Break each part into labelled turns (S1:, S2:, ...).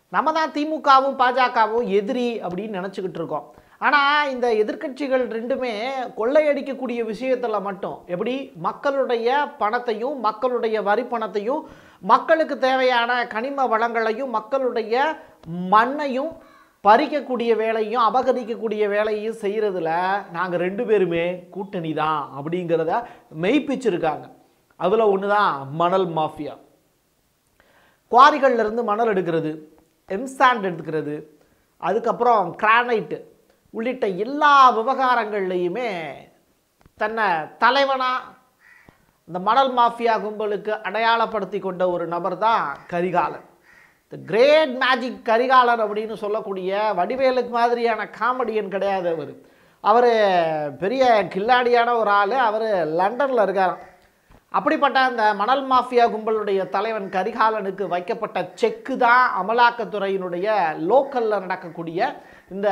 S1: நம்ம தான் திமுகவும் பாஜகவும் எதிரி அப்படின்னு நினச்சிக்கிட்டு இருக்கோம் ஆனால் இந்த எதிர்க்கட்சிகள் ரெண்டுமே கொள்ளையடிக்கக்கூடிய விஷயத்தில் மட்டும் எப்படி மக்களுடைய பணத்தையும் மக்களுடைய வரி பணத்தையும் மக்களுக்கு தேவையான கனிம வளங்களையும் மக்களுடைய மண்ணையும் பறிக்கக்கூடிய வேலையும் அபகரிக்கக்கூடிய வேலையும் செய்கிறதுல நாங்கள் ரெண்டு பேருமே கூட்டணி தான் அப்படிங்கிறத மெய்ப்பிச்சிருக்காங்க அதில் ஒன்று தான் மணல் மாஃபியா குவாரிகள்ல இருந்து மணல் எடுக்கிறது எம்சாண்ட் எடுக்கிறது அதுக்கப்புறம் கிரானைட்டு உள்ளிட்ட எல்லா விவகாரங்கள்லையுமே தன்னை தலைவனாக இந்த மணல் மாஃபியா கும்பலுக்கு அடையாளப்படுத்தி கொண்ட ஒரு நபர் தான் Karikalan the great magic Karikalan அப்படின்னு சொல்லக்கூடிய வடிவேலுக்கு மாதிரியான காமெடியன் கிடையாது அவர் அவர் பெரிய கில்லாடியான ஒரு ஆள் அவர் லண்டனில் இருக்காராம் அப்படிப்பட்ட அந்த மணல் மாஃபியா கும்பலுடைய தலைவன் கரிகாலனுக்கு வைக்கப்பட்ட செக்கு தான் அமலாக்கத்துறையினுடைய லோக்கலில் நடக்கக்கூடிய இந்த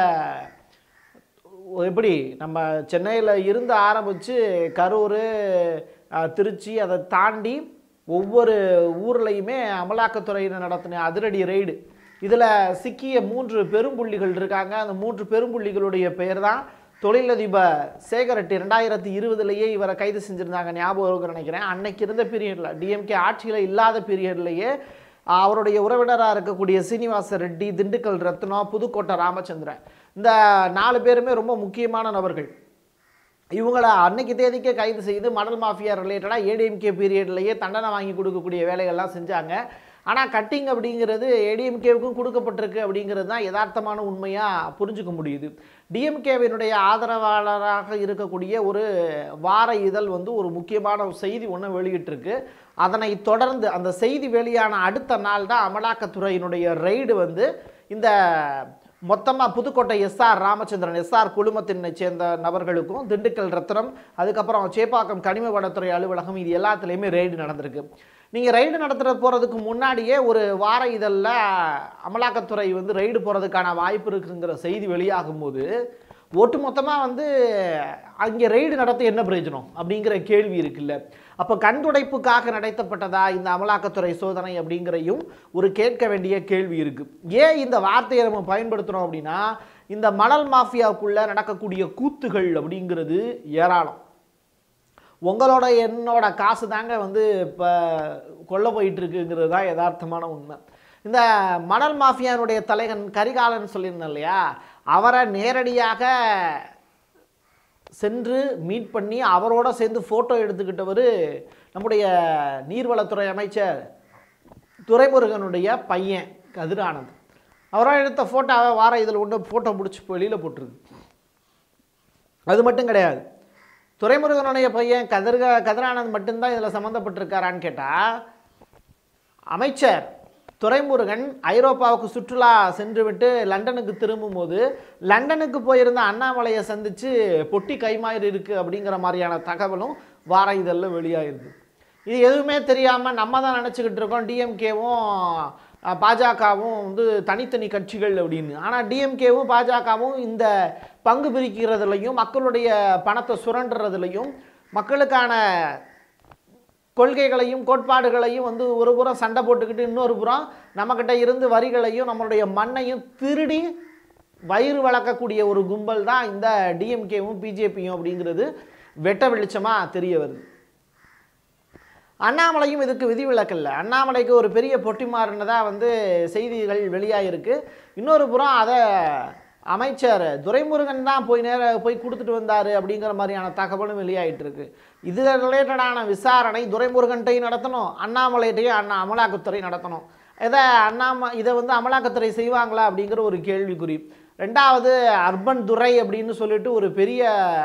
S1: எப்படி நம்ம சென்னையில் இருந்து ஆரம்பித்து கரூர் அஹ், திருச்சி அதை தாண்டி ஒவ்வொரு ஊர்லேயுமே அமலாக்கத்துறையினர் நடத்தின அதிரடி ரெய்டு இதில் சிக்கிய மூன்று பெரும்புள்ளிகள் இருக்காங்க அந்த மூன்று பெரும்புள்ளிகளுடைய பெயர் தான் தொழிலதிப சேகரெட்டி ரெண்டாயிரத்தி இருபதுலேயே இவரை கைது செஞ்சுருந்தாங்க ஞாபகம் இருக்குன்னு நினைக்கிறேன் அன்னைக்கு இருந்த பீரியடில் டிஎம்கே ஆட்சியில் இல்லாத பீரியட்லேயே அவருடைய உறவினராக இருக்கக்கூடிய சீனிவாச ரெட்டி திண்டுக்கல் ரத்னம் புதுக்கோட்டை ராமச்சந்திரன் இந்த நாலு பேருமே ரொம்ப முக்கியமான நபர்கள் இவங்கள அன்னைக்கு தேதிக்கே கைது செய்து மணல் மாஃபியா ரிலேட்டடாக ஏடிஎம்கே பீரியட்லேயே தண்டனை வாங்கி கொடுக்கக்கூடிய வேலைகள்லாம் செஞ்சாங்க ஆனால் கட்டிங் அப்படிங்கிறது ஏடிஎம்கேவுக்கும் கொடுக்கப்பட்டிருக்கு அப்படிங்கிறது தான் யதார்த்தமான உண்மையாக புரிஞ்சுக்க முடியுது டிஎம்கேவினுடைய ஆதரவாளராக இருக்கக்கூடிய ஒரு வார இதழ் வந்து ஒரு முக்கியமான ஒரு செய்தி ஒன்று வெளியிட்டிருக்கு அதனை தொடர்ந்து அந்த செய்தி வெளியான அடுத்த நாள் தான் அமலாக்கத்துறையினுடைய ரெய்டு வந்து இந்த மொத்தமாக புதுக்கோட்டை எஸ்ஆர் ராமச்சந்திரன் எஸ்ஆர் குழுமத்தினை சேர்ந்த நபர்களுக்கும் திண்டுக்கல் ரத்னம் அதுக்கப்புறம் சேப்பாக்கம் கனிம வளத்துறை அலுவலகம் இது எல்லாத்துலேயுமே ரெய்டு நடந்திருக்கு நீங்கள் ரெய்டு நடத்துகிற போகிறதுக்கு முன்னாடியே ஒரு வார இதழில் அமலாக்கத்துறை வந்து ரெய்டு போகிறதுக்கான வாய்ப்பு இருக்குங்கிற செய்தி வெளியாகும் போது ஒட்டுமொத்தமாக வந்து அங்கே ரெய்டு நடத்த என்ன பிரயோஜனம் அப்படிங்கிற கேள்வி இருக்குல்ல அப்போ கண்துடைப்புக்காக நடத்தப்பட்டதா இந்த அமலாக்கத்துறை சோதனை அப்படிங்கிறையும் ஒரு கேட்க வேண்டிய கேள்வி இருக்குது ஏன் இந்த வார்த்தையை நம்ம பயன்படுத்துகிறோம் அப்படின்னா இந்த மணல் மாஃபியாவுக்குள்ளே நடக்கக்கூடிய கூத்துகள் அப்படிங்கிறது ஏராளம் உங்களோட என்னோட காசு தாங்க வந்து இப்போ கொல்ல போயிட்டு இருக்குங்கிறது தான் யதார்த்தமான உண்மை இந்த மணல் மாஃபியானுடைய தலைவன் கரிகாலன் சொல்லியிருந்தேன் இல்லையா அவரை நேரடியாக சென்று மீட் பண்ணி அவரோட சேர்ந்து ஃபோட்டோ எடுத்துக்கிட்டவர் நம்முடைய நீர்வளத்துறை அமைச்சர் துரைமுருகனுடைய பையன் கதிரானந்த் அவராக எடுத்த ஃபோட்டோவை வார இதில் ஒன்று ஃபோட்டோ பிடிச்சி வெளியில் போட்டிருக்கு அது மட்டும் கிடையாது துரைமுருகனுடைய பையன் கதிர்க கதிரானந்த் மட்டும்தான் இதில் சம்மந்தப்பட்டிருக்காரான்னு கேட்டால் அமைச்சர் துரைமுருகன் ஐரோப்பாவுக்கு சுற்றுலா சென்றுவிட்டு லண்டனுக்கு திரும்பும்போது லண்டனுக்கு போயிருந்த அண்ணாமலையை சந்தித்து பொட்டி கைமாறு இருக்குது அப்படிங்கிற மாதிரியான தகவலும் வார இதழில் வெளியாகிருக்கு இது எதுவுமே தெரியாமல் நம்ம தான் நினச்சிக்கிட்டு இருக்கோம் டிஎம்கேவும் பாஜகவும் வந்து தனித்தனி கட்சிகள் அப்படின்னு ஆனால் டிஎம்கேவும் பாஜகவும் இந்த பங்கு பிரிக்கிறதுலையும் மக்களுடைய பணத்தை சுரண்டுறதுலையும் மக்களுக்கான கொள்கைகளையும் கோட்பாடுகளையும் வந்து ஒரு புறம் சண்டை போட்டுக்கிட்டு இன்னொரு புறம் நம்மக்கிட்ட இருந்து வரிகளையும் நம்மளுடைய மண்ணையும் திருடி வயிறு வளர்க்கக்கூடிய ஒரு கும்பல் தான் இந்த டிஎம்கேவும் பிஜேபியும் அப்படிங்கிறது வெட்ட வெளிச்சமாக தெரிய வருது அண்ணாமலையும் இதுக்கு விதிவிலக்கல்ல அண்ணாமலைக்கு ஒரு பெரிய பொட்டி மாறினதாக வந்து செய்திகள் வெளியாகிருக்கு இன்னொரு புறம் அதை அமைச்சர் துரைமுருகன் தான் போய் நேர போய் கொடுத்துட்டு வந்தார் அப்படிங்கிற மாதிரியான தகவலும் வெளியாகிட்டு இருக்கு இது ரிலேட்டடான விசாரணை துரைமுருகன்ட்டையும் நடத்தணும் அண்ணாமலைகிட்டையும் அண்ணா அமலாக்கத்துறை நடத்தணும் இதை அண்ணாம இதை வந்து அமலாக்கத்துறை செய்வாங்களா அப்படிங்கிற ஒரு கேள்விக்குறி ரெண்டாவது அர்பன் துரை அப்படின்னு சொல்லிட்டு ஒரு பெரிய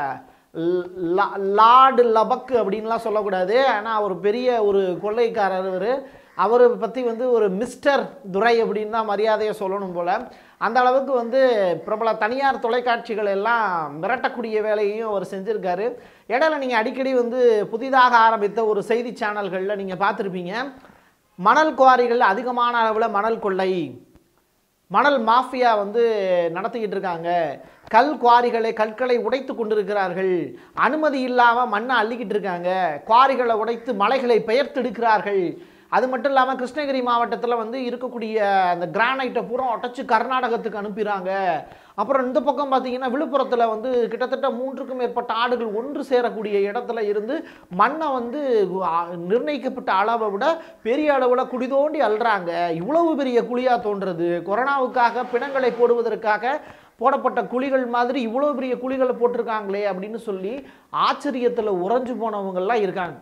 S1: லா- லார்டு லபக்கு அப்படின்லாம் சொல்லக்கூடாது ஆனால் ஒரு பெரிய ஒரு கொள்ளைக்காரர் அவர் அவரை பற்றி வந்து ஒரு மிஸ்டர் துரை அப்படின்னு தான் மரியாதையை சொல்லணும் போல் அந்த அளவுக்கு வந்து பிரபல தனியார் தொலைக்காட்சிகள் எல்லாம் மிரட்டக்கூடிய வேலையையும் அவர் செஞ்சுருக்காரு இடையில நீங்கள் அடிக்கடி வந்து புதிதாக ஆரம்பித்த ஒரு செய்தி சேனல்களில் நீங்கள் பார்த்துருப்பீங்க மணல் குவாரிகள் அதிகமான அளவில் மணல் கொள்ளை மணல் மாஃபியா வந்து நடத்திக்கிட்டு இருக்காங்க கல் குவாரிகளை கற்களை உடைத்து கொண்டிருக்கிறார்கள் அனுமதி இல்லாமல் மண்ணை அள்ளிக்கிட்டு இருக்காங்க குவாரிகளை உடைத்து மலைகளை பெயர்த்தெடுக்கிறார்கள் அது மட்டும் இல்லாமல் கிருஷ்ணகிரி மாவட்டத்தில் வந்து இருக்கக்கூடிய அந்த கிரானைட்டை பூரா உடச்சி கர்நாடகத்துக்கு அனுப்பிடுறாங்க அப்புறம் இந்த பக்கம் பார்த்தீங்கன்னா விழுப்புரத்தில் வந்து கிட்டத்தட்ட மூன்றுக்கும் மேற்பட்ட ஆடுகள் ஒன்று சேரக்கூடிய இடத்துல இருந்து மண்ணை வந்து ஆ, நிர்ணயிக்கப்பட்ட அளவை விட பெரிய அளவில் குழி தோண்டி அள்ளுறாங்க இவ்வளவு பெரிய குழியாக தோன்றது கொரோனாவுக்காக பிணங்களை போடுவதற்காக போடப்பட்ட குழிகள் மாதிரி இவ்வளோ பெரிய குழிகளை போட்டிருக்காங்களே அப்படின்னு சொல்லி ஆச்சரியத்தில் உறைஞ்சு போனவங்கெல்லாம் இருக்காங்க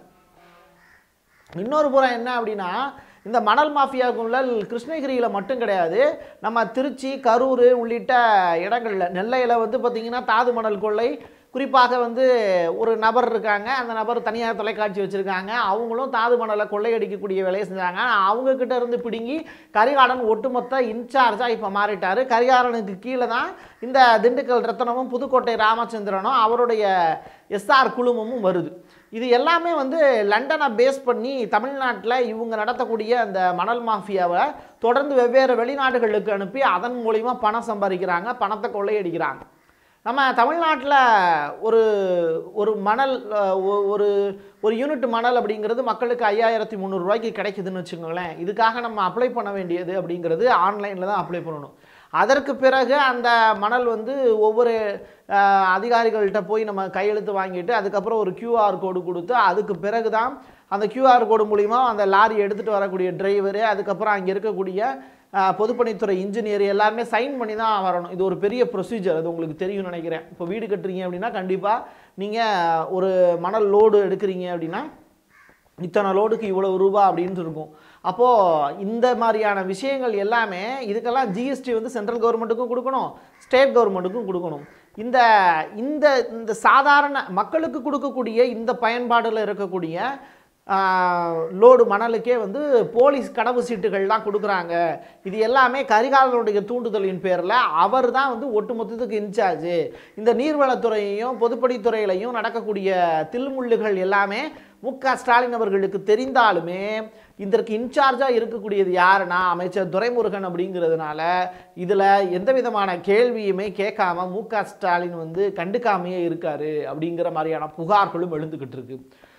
S1: இன்னொரு புறம் என்ன அப்படின்னா இந்த மணல் மாஃபியாக்குள்ள கிருஷ்ணகிரியில் மட்டும் கிடையாது நம்ம திருச்சி கரூர் உள்ளிட்ட இடங்களில் நெல்லையில் வந்து பார்த்திங்கன்னா தாது மணல் கொள்ளை குறிப்பாக வந்து ஒரு நபர் இருக்காங்க அந்த நபர் தனியார் தொலைக்காட்சி வச்சுருக்காங்க அவங்களும் தாது மணலை கொள்ளையடிக்கக்கூடிய வேலையை செஞ்சாங்க ஆனா அவங்க கிட்ட இருந்து பிடுங்கி கரிகாலன் ஒட்டுமொத்த இன்சார்ஜாக இப்போ மாறிட்டார் கரிகாலனுக்கு கீழே தான் இந்த திண்டுக்கல் ரத்னமும் புதுக்கோட்டை ராமச்சந்திரனும் அவருடைய எஸ்ஆர் குழுமமும் வருது இது எல்லாமே வந்து லண்டனை பேஸ் பண்ணி தமிழ்நாட்டில் இவங்க நடத்தக்கூடிய அந்த மணல் மாஃபியாவை தொடர்ந்து வெவ்வேறு வெளிநாடுகளுக்கு அனுப்பி அதன் மூலிமா பணம் சம்பாதிக்கிறாங்க பணத்தை கொள்ளையடிக்கிறாங்க நம்ம தமிழ்நாட்டில் ஒரு ஒரு மணல் அஹ், ஒ- ஒரு ஒரு யூனிட் மணல் அப்படிங்கிறது மக்களுக்கு ஐயாயிரத்தி முந்நூறுரூவாய்க்கு கிடைக்குதுன்னு வச்சுக்கோங்களேன் இதுக்காக நம்ம அப்ளை பண்ண வேண்டியது அப்படிங்கிறது ஆன்லைனில் தான் அப்ளை பண்ணணும் அதற்கு பிறகு அந்த மணல் வந்து ஒவ்வொரு அஹ், அதிகாரிகள்கிட்ட போய் நம்ம கையெழுத்து வாங்கிட்டு அதுக்கப்புறம் ஒரு QR கோடு கொடுத்து அதுக்கு பிறகு தான் அந்த QR கோடு மூலிமா அந்த லாரி எடுத்துகிட்டு வரக்கூடிய டிரைவரு அதுக்கப்புறம் அங்கே இருக்கக்கூடிய அஹ், பொதுப்பணித்துறை இன்ஜினியர் எல்லாருமே சைன் பண்ணி தான் வரணும் இது ஒரு பெரிய ப்ரொசீஜர் அது உங்களுக்கு தெரியும்னு நினைக்கிறேன் இப்போ வீடு கட்டுறீங்க அப்படின்னா கண்டிப்பாக நீங்கள் ஒரு மணல் லோடு எடுக்கிறீங்க அப்படின்னா இத்தனை லோடுக்கு இவ்வளவு ரூபா அப்படின்னு இருக்கும் அப்போது இந்த மாதிரியான விஷயங்கள் எல்லாமே இதுக்கெல்லாம் ஜிஎஸ்டி வந்து சென்ட்ரல் கவர்மெண்ட்டுக்கும் கொடுக்கணும் ஸ்டேட் கவர்மெண்ட்டுக்கும் கொடுக்கணும் இந்த இந்த இந்த சாதாரண மக்களுக்கு கொடுக்கக்கூடிய இந்த பயன்பாடில் இருக்கக்கூடிய லோடு மணலுக்கே வந்து போலீஸ் கடவு சீட்டுகள்லாம் கொடுக்குறாங்க இது எல்லாமே கரிகாலனுடைய தூண்டுதலின் பேரில் அவர் தான் வந்து ஒட்டுமொத்தத்துக்கு இன்சார்ஜ் இந்த நீர்வளத்துறையையும் பொதுப்பணித்துறையிலையும் நடக்கக்கூடிய தில்முள்ளுகள் எல்லாமே மு க ஸ்டாலின் அவர்களுக்கு தெரிந்தாலுமே இதற்கு இன்சார்ஜாக இருக்கக்கூடியது யாருன்னா அமைச்சர் துரைமுருகன் அப்படிங்கிறதுனால இதில் எந்த விதமான கேள்வியுமே கேட்காம மு க ஸ்டாலின் வந்து கண்டுக்காமையே இருக்காரு அப்படிங்கிற மாதிரியான புகார்களும் எழுந்துக்கிட்டு இருக்கு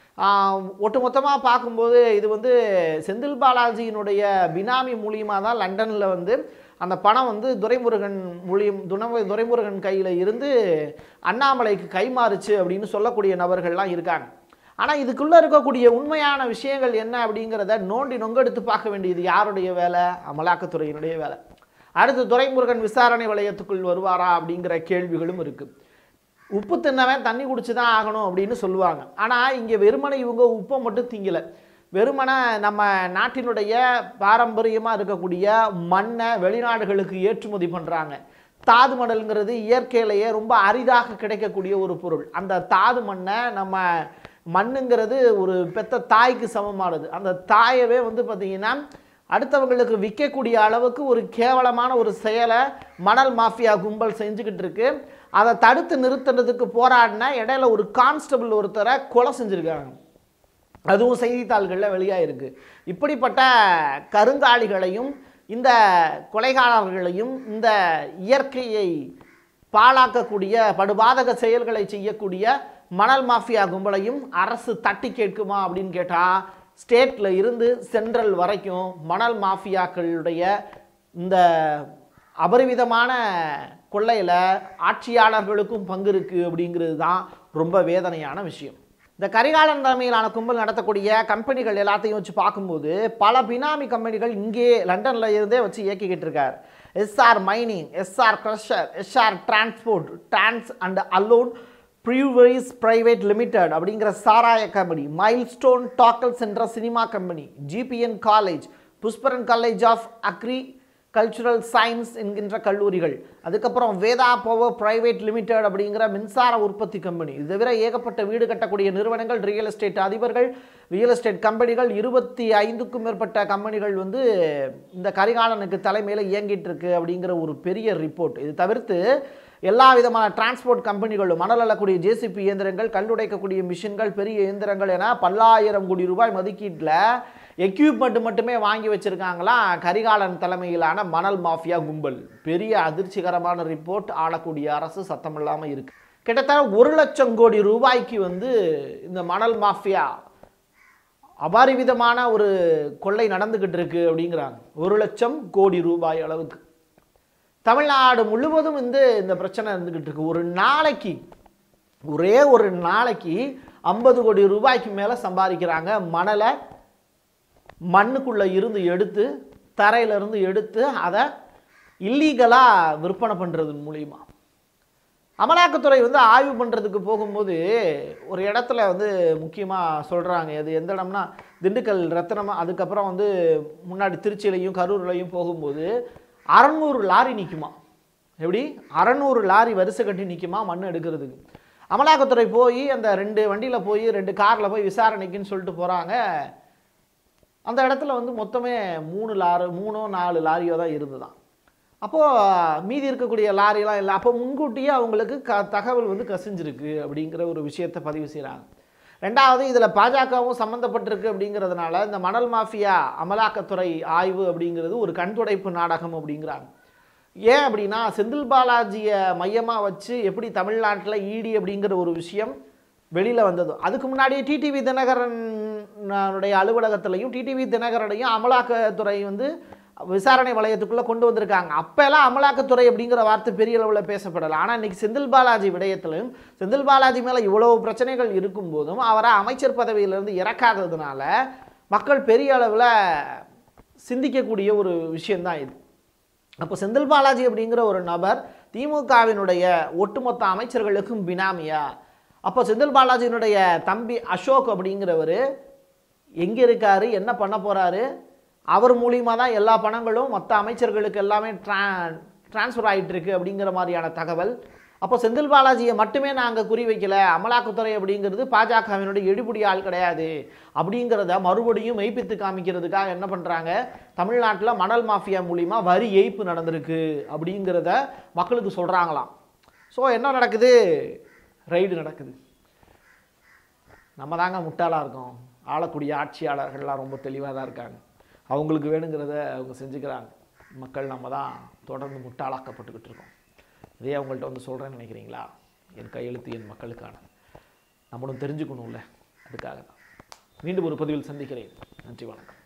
S1: ஆஹ் ஒட்டுமொத்தமாக பார்க்கும்போது இது வந்து செந்தில் பாலாஜியினுடைய பினாமி மூலியமாக தான் லண்டனில் வந்து அந்த பணம் வந்து துரைமுருகன் மூலியம் துணவ துரைமுருகன் கையில் இருந்து அண்ணாமலைக்கு கைமாறுச்சு அப்படின்னு சொல்லக்கூடிய நபர்கள்லாம் இருக்காங்க ஆனால் இதுக்குள்ளே இருக்கக்கூடிய உண்மையான விஷயங்கள் என்ன அப்படிங்கிறத நோண்டி நொங்கெடுத்து பார்க்க வேண்டியது யாருடைய வேலை அமலாக்கத்துறையினுடைய வேலை அடுத்து துரைமுருகன் விசாரணை வளையத்துக்குள் வருவாரா அப்படிங்கிற கேள்விகளும் இருக்குது உப்பு தின்னவன் தண்ணி குடிச்சு தான் ஆகணும் அப்படின்னு சொல்லுவாங்க ஆனால் இங்கே வெறுமனை இவங்க உப்பை மட்டும் திங்கலை வெறுமனை நம்ம நாட்டினுடைய பாரம்பரியமாக இருக்கக்கூடிய மண்ணை வெளிநாடுகளுக்கு ஏற்றுமதி பண்ணுறாங்க தாது மணல்ங்கிறது இயற்கையிலேயே ரொம்ப அரிதாக கிடைக்கக்கூடிய ஒரு பொருள் அந்த தாது மண்ணை நம்ம மண்ணுங்கிறது ஒரு பெத்த தாய்க்கு சமமானது அந்த தாயவே வந்து பார்த்திங்கன்னா அடுத்தவங்களுக்கு விற்கக்கூடிய அளவுக்கு ஒரு கேவலமான ஒரு செயலை மணல் மாஃபியா கும்பல் செஞ்சுக்கிட்டு இருக்கு அதை தடுத்து நிறுத்துறதுக்கு போராடின இடையில ஒரு கான்ஸ்டபிள் ஒருத்தரை கொலை செஞ்சுருக்காங்க அதுவும் செய்தித்தாள்களில் வெளியாயிருக்கு இப்படிப்பட்ட கருங்காலிகளையும் இந்த கொலைகாரர்களையும் இந்த இயற்கையை பாழாக்கக்கூடிய படுபாதக செயல்களை செய்யக்கூடிய மணல் மாஃபியா கும்பலையும் அரசு தட்டி கேட்குமா அப்படின்னு கேட்டால் ஸ்டேட்டில் இருந்து சென்ட்ரல் வரைக்கும் மணல் மாஃபியாக்களுடைய இந்த அபரிவிதமான கொள்ளையில் ஆட்சியாளர்களுக்கும் பங்கு இருக்குது அப்படிங்கிறது தான் ரொம்ப வேதனையான விஷயம் இந்த கரிகாலன் தலைமையிலான கும்பல் நடத்தக்கூடிய கம்பெனிகள் எல்லாத்தையும் வச்சு பார்க்கும்போது பல பினாமி கம்பெனிகள் இங்கே லண்டனில் இருந்தே வச்சு இயக்கிக்கிட்டு இருக்கார் SR mining SR crusher SR transport trans and alone breweries private limited அப்படிங்கிற சாராய கம்பெனி மைல்ஸ்டோன் டாக்கல்ஸ் என்ற cinema company GPN college Pushparan college of agricultural science என்கின்ற கல்லூரிகள் அதுக்கப்புறம் வேதா பவர் பிரைவேட் லிமிடெட் அப்படிங்கிற மின்சார உற்பத்தி கம்பெனி இது தவிர ஏகப்பட்ட வீடு கட்டக்கூடிய நிறுவனங்கள் ரியல் எஸ்டேட் அதிபர்கள் ரியல் எஸ்டேட் கம்பெனிகள் இருபத்தி ஐந்துக்கும் மேற்பட்ட கம்பெனிகள் வந்து இந்த கரிகாலனுக்கு தலைமையில் இயங்கிட்டு இருக்கு அப்படிங்கிற ஒரு பெரிய ரிப்போர்ட் இது தவிர்த்து எல்லா விதமான டிரான்ஸ்போர்ட் கம்பெனிகளும் மணல் அள்ளக்கூடிய ஜேசிபி இயந்திரங்கள் கல்லுடைக்கக்கூடிய மிஷின்கள் பெரிய இயந்திரங்கள் என பல்லாயிரம் கோடி ரூபாய் மதிப்பீட்டில் எக்யூப்மெண்ட் மட்டுமே வாங்கி வச்சிருக்காங்களாம் கரிகாலன் தலைமையிலான மணல் மாஃபியா கும்பல் பெரிய அதிர்ச்சிகரமான ரிப்போர்ட் ஆளக்கூடிய அரசு சத்தம் இல்லாமல் இருக்கு கிட்டத்தட்ட ஒரு லட்சம் கோடி ரூபாய்க்கு வந்து இந்த மணல் மாஃபியா அபாரிவிதமான ஒரு கொள்ளை நடந்துக்கிட்டு இருக்கு அப்படிங்கிறாங்க ஒரு லட்சம் கோடி ரூபாய் அளவுக்கு தமிழ்நாடு முழுவதும் வந்து இந்த பிரச்சனை இருந்துக்கிட்டு இருக்கு ஒரு நாளைக்கு ஒரே ஒரு நாளைக்கு ஐம்பது கோடி ரூபாய்க்கு மேலே சம்பாதிக்கிறாங்க மணலை மண்ணுக்குள்ளே இருந்து எடுத்து தரையில இருந்து எடுத்து அதை இல்லீகலாக விற்பனை பண்ணுறது மூலியமா அமலாக்கத்துறை வந்து ஆய்வு பண்ணுறதுக்கு போகும்போது ஒரு இடத்துல வந்து முக்கியமாக சொல்கிறாங்க அது எந்த இடம்னா திண்டுக்கல் ரத்தனமா அதுக்கப்புறம் வந்து முன்னாடி திருச்சியிலையும் கரூர்லையும் போகும்போது அறநூறு லாரி நிற்குமா எப்படி அறநூறு லாரி வரிசை கட்டி நிற்குமா மண் எடுக்கிறதுக்கு அமலாக்கத்துறை போய் அந்த ரெண்டு வண்டியில் போய் ரெண்டு காரில் போய் விசாரணைக்குன்னு சொல்லிட்டு போகிறாங்க அந்த இடத்துல வந்து மொத்தமே மூணு லாரி மூணோ நாலு லாரியோ தான் இருந்துதான் அப்போது மீதி இருக்கக்கூடிய லாரியெல்லாம் இல்லை அப்போ முன்கூட்டியே அவங்களுக்கு க தகவல் வந்து கசிஞ்சிருக்கு அப்படிங்கிற ஒரு விஷயத்தை பதிவு செய்கிறாங்க ரெண்டாவது இதில் பாஜகவும் சம்மந்தப்பட்டிருக்கு அப்படிங்கிறதுனால இந்த மணல் மாஃபியா அமலாக்கத்துறை ஆய்வு அப்படிங்கிறது ஒரு கண்துடைப்பு நாடகம் அப்படிங்கிறாங்க ஏன் அப்படின்னா செந்தில் பாலாஜியை மையமாக வச்சு எப்படி தமிழ்நாட்டில் ஈடி அப்படிங்கிற ஒரு விஷயம் வெளியில் வந்தது அதுக்கு முன்னாடியே டிடிவி தினகரனுடைய அலுவலகத்திலையும் டிடிவி தினகரனையும் அமலாக்கத்துறை வந்து விசாரணை வளையத்துக்குள்ளே கொண்டு வந்திருக்காங்க அப்போல்லாம் அமலாக்கத்துறை அப்படிங்கிற வார்த்தை பெரிய அளவில் பேசப்படலை ஆனால் இன்னைக்கு செந்தில் பாலாஜி விடயத்திலும் செந்தில் பாலாஜி மேலே இவ்வளவு பிரச்சனைகள் இருக்கும்போதும் அவரை அமைச்சர் பதவியிலிருந்து இறக்காததுனால மக்கள் பெரிய அளவில் சிந்திக்கக்கூடிய ஒரு விஷயம்தான் இது அப்போ செந்தில் பாலாஜி அப்படிங்கிற ஒரு நபர் திமுகவினுடைய ஒட்டுமொத்த அமைச்சர்களுக்கும் பினாமியா அப்போ செந்தில் பாலாஜியினுடைய தம்பி அசோக் அப்படிங்கிறவர் எங்கே இருக்காரு என்ன பண்ண போறாரு அவர் மூலியமாக தான் எல்லா பணங்களும் மற்ற அமைச்சர்களுக்கு எல்லாமே ட்ரா ட்ரான்ஸ்ஃபர் ஆயிட்டு இருக்கு அப்படிங்கிற மாதிரியான தகவல் அப்போ செந்தில் பாலாஜியை மட்டுமே நாங்கள் குறி வைக்கல அமலாக்கத்துறை அப்படிங்கிறது பாஜகவினுடைய எடுபடி ஆள் கிடையாது அப்படிங்கிறத மறுபடியும் மெய்ப்பித்து காமிக்கிறதுக்காக என்ன பண்ணுறாங்க தமிழ்நாட்டில் மணல் மாஃபியா மூலிமா வரி ஏய்ப்பு நடந்திருக்கு அப்படிங்கிறத மக்களுக்கு சொல்கிறாங்களாம் ஸோ என்ன நடக்குது ரைடு நடக்குது நம்ம தாங்க முட்டாளாக இருக்கோம் ஆளக்கூடிய ஆட்சியாளர்கள்லாம் ரொம்ப தெளிவாக தான் இருக்காங்க அவங்களுக்கு வேணுங்கிறத அவங்க செஞ்சுக்கிறாங்க மக்கள் நம்ம தான் தொடர்ந்து முட்டாளாக்கப்பட்டுக்கிட்டு இருக்கோம் இதே அவங்கள்ட்ட வந்து சொல்கிறேன்னு நினைக்கிறீங்களா என் கையெழுத்து என் மக்களுக்கான நம்மளும் தெரிஞ்சுக்கணும்ல அதுக்காக தான் மீண்டும் ஒரு பதிவில் சந்திக்கிறேன் நன்றி வணக்கம்